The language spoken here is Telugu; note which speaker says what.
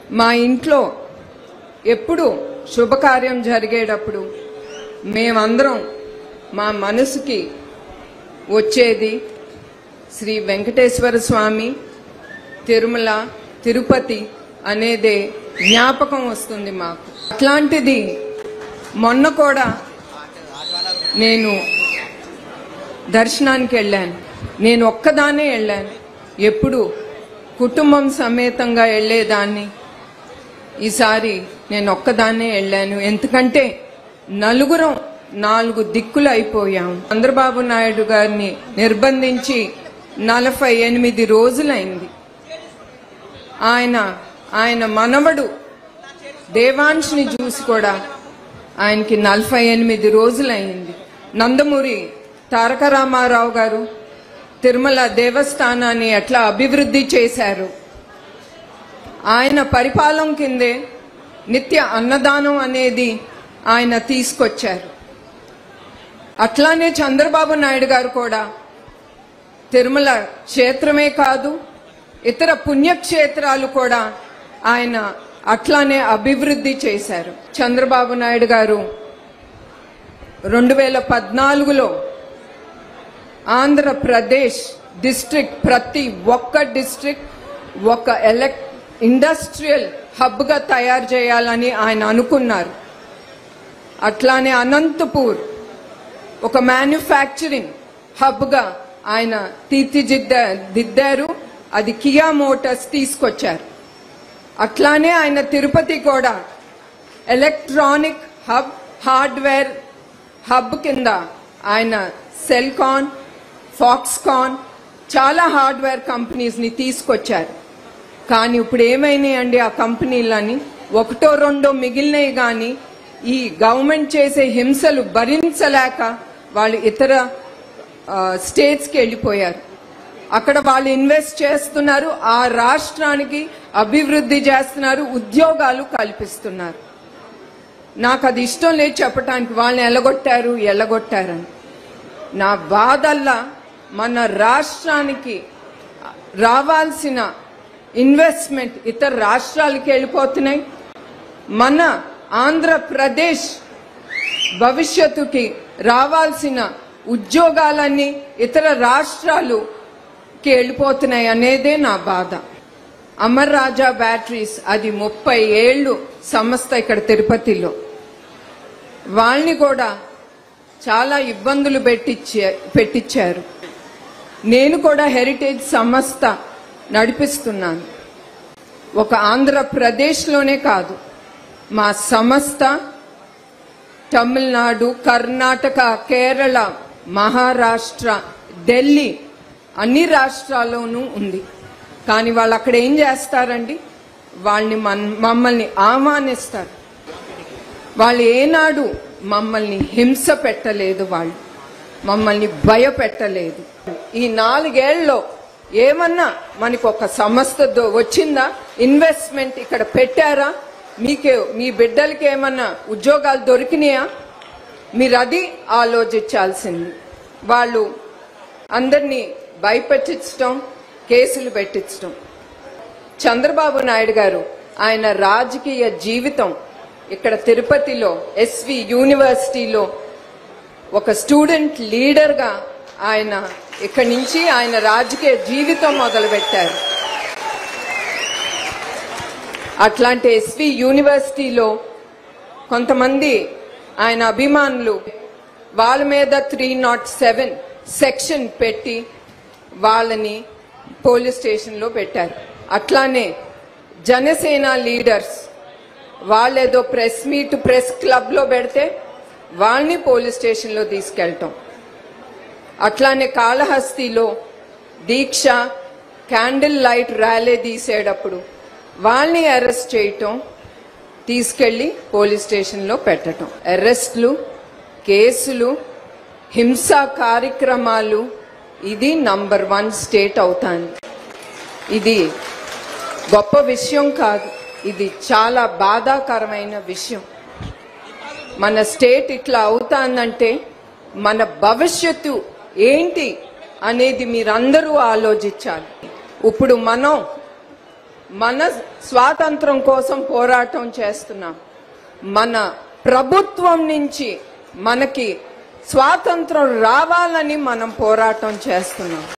Speaker 1: మా ఇంట్లో ఎప్పుడు శుభకార్యం జరిగేటప్పుడు మేమందరం మా మనసుకి వచ్చేది శ్రీ వెంకటేశ్వర స్వామి తిరుమల తిరుపతి అనేదే జ్ఞాపకం వస్తుంది మాకు అట్లాంటిది మొన్న కూడా నేను దర్శనానికి వెళ్ళాను నేను ఒక్కదానే వెళ్ళాను ఎప్పుడు కుటుంబం సమేతంగా వెళ్ళేదాన్ని ఈసారి నేను ఒక్కదాన్నే వెళ్ళాను ఎందుకంటే నలుగురం నాలుగు దిక్కులు అయిపోయాం చంద్రబాబు నాయుడు గారిని నిర్బంధించి నలభై ఎనిమిది రోజులైంది ఆయన ఆయన మనవడు దేవాంశ్ని చూసి కూడా ఆయనకి నలభై ఎనిమిది రోజులైంది నందమూరి తారక రామారావు గారు తిరుమల దేవస్థానాన్ని ఎట్లా అభివృద్ధి చేశారు ఆయన పరిపాలన కిందే నిత్య అన్నదానం అనేది ఆయన తీసుకొచ్చారు అట్లానే చంద్రబాబు నాయుడు గారు కూడా తిరుమల క్షేత్రమే కాదు ఇతర పుణ్యక్షేత్రాలు కూడా ఆయన అట్లానే అభివృద్ధి చేశారు చంద్రబాబు నాయుడు గారు రెండు వేల పద్నాలుగులో ఆంధ్రప్రదేశ్ డిస్ట్రిక్ట్ ప్రతి ఒక్క డిస్ట్రిక్ట్ ఒక ఎలక్ ఇండస్ట్రియల్ హబ్గా తయారు చేయాలని ఆయన అనుకున్నారు అట్లానే అనంతపూర్ ఒక మ్యానుఫ్యాక్చరింగ్ హబ్గా ఆయన తీర్చిదిద్ద దిద్దారు అది కియా మోటార్స్ తీసుకొచ్చారు అట్లానే ఆయన తిరుపతి కూడా ఎలక్ట్రానిక్ హబ్ హార్డ్వేర్ హబ్ కింద ఆయన సెల్కాన్ ఫాక్స్కాన్ చాలా హార్డ్వేర్ కంపెనీస్ ని తీసుకొచ్చారు కానీ ఇప్పుడు ఏమైనాయండి ఆ కంపెనీలని ఒకటో రెండో మిగిలినవి కానీ ఈ గవర్నమెంట్ చేసే హింసలు భరించలేక వాళ్ళు ఇతర స్టేట్స్ కి వెళ్ళిపోయారు అక్కడ వాళ్ళు ఇన్వెస్ట్ చేస్తున్నారు ఆ రాష్ట్రానికి అభివృద్ధి చేస్తున్నారు ఉద్యోగాలు కల్పిస్తున్నారు నాకు అది ఇష్టం లేదు చెప్పటానికి వాళ్ళని ఎలగొట్టారు ఎలగొట్టారని నా బాధల్లా మన రాష్ట్రానికి రావాల్సిన ఇన్వెస్ట్మెంట్ ఇతర రాష్ట్రాలకి వెళ్ళిపోతున్నాయి మన ఆంధ్రప్రదేశ్ భవిష్యత్తుకి రావాల్సిన ఉద్యోగాలన్నీ ఇతర రాష్ట్రాలుకి వెళ్ళిపోతున్నాయి అనేదే నా బాధ అమర్ రాజా బ్యాటరీస్ అది ముప్పై ఏళ్ళు సంస్థ ఇక్కడ తిరుపతిలో వాళ్ళని కూడా చాలా ఇబ్బందులు పెట్టించే పెట్టించారు నేను కూడా హెరిటేజ్ సంస్థ నడిపిస్తున్నాను ఒక ఆంధ్రప్రదేశ్లోనే కాదు మా సంస్థ తమిళనాడు కర్ణాటక కేరళ మహారాష్ట్ర ఢిల్లీ అన్ని రాష్ట్రాల్లోనూ ఉంది కానీ వాళ్ళు అక్కడ ఏం చేస్తారండి వాళ్ళని మన్- మమ్మల్ని ఆహ్వానిస్తారు వాళ్ళు ఏనాడు మమ్మల్ని హింస పెట్టలేదు వాళ్ళు మమ్మల్ని భయపెట్టలేదు ఈ నాలుగేళ్లలో ఏమన్నా మనకు ఒక సంస్థ దో- వచ్చిందా ఇన్వెస్ట్మెంట్ ఇక్కడ పెట్టారా మీకే మీ బిడ్డలకి ఏమన్నా ఉద్యోగాలు దొరికినాయా మీరు అది ఆలోచించాల్సింది వాళ్ళు అందరినీ భయపెట్టించడం కేసులు పెట్టించడం చంద్రబాబు నాయుడు గారు ఆయన రాజకీయ జీవితం ఇక్కడ తిరుపతిలో ఎస్వి యూనివర్సిటీలో ఒక స్టూడెంట్ లీడర్గా ఆయన ఇక్కడి నుంచి ఆయన రాజకీయ జీవితం మొదలుపెట్టారు అట్లాంటి ఎస్వి యూనివర్సిటీలో కొంతమంది ఆయన అభిమానులు వాళ్ళ మీద త్రీ నాట్ సెవెన్ సెక్షన్ పెట్టి వాళ్ళని పోలీస్ స్టేషన్లో పెట్టారు అట్లానే జనసేన లీడర్స్ వాళ్ళేదో ప్రెస్ మీట్ ప్రెస్ క్లబ్లో పెడితే వాళ్ళని పోలీస్ స్టేషన్లో తీసుకెళ్ళటం అట్లానే కాళహస్తిలో దీక్ష క్యాండిల్ లైట్ ర్యాలీ తీసేటప్పుడు వాళ్ళని అరెస్ట్ చేయటం తీసుకెళ్లి పోలీస్ స్టేషన్లో పెట్టటం అరెస్ట్లు కేసులు హింసా కార్యక్రమాలు ఇది నంబర్ వన్ స్టేట్ అవుతాంది ఇది గొప్ప విషయం కాదు ఇది చాలా బాధాకరమైన విషయం మన స్టేట్ ఇట్లా అవుతాందంటే మన భవిష్యత్తు ఏంటి అనేది మీరందరూ ఆలోచించాలి ఇప్పుడు మనం మన స్వాతంత్రం కోసం పోరాటం చేస్తున్నాం మన ప్రభుత్వం నుంచి మనకి స్వాతంత్రం రావాలని మనం పోరాటం చేస్తున్నాం